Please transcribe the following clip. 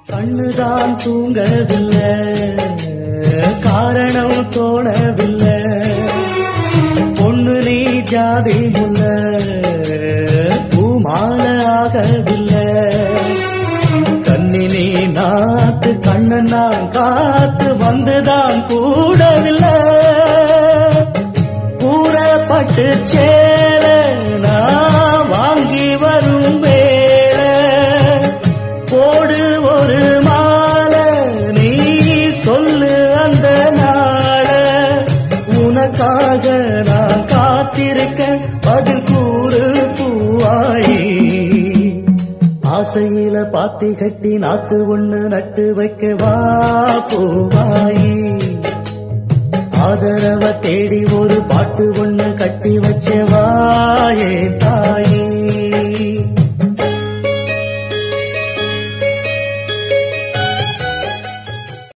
கண்ணுதான் தூங்கவில்லை காரணம் தோணவில்லை பொண்ணு நீ ஜாதி முல்ல பூமால ஆகவில்லை கண்ணினி நாத்து கண்ணன் நான் காத்து வந்துதான் கூடவில்லை கூறப்பட்டு சேர நான் வாங்கி வரும் வேளை போடு ஒரு மாலை நீ சொல்லு அந்த நாள உனக்காக நான் காத்திருக்க பதில் கூறு பூவாயி ஆசையில பாத்தி கட்டி நாத்து ஒண்ணு நட்டு வைக்க வா பூவாயி ஆதரவ தேடி ஒரு பாட்டு ஒண்ணு கட்டி வச்ச வாயே தாயே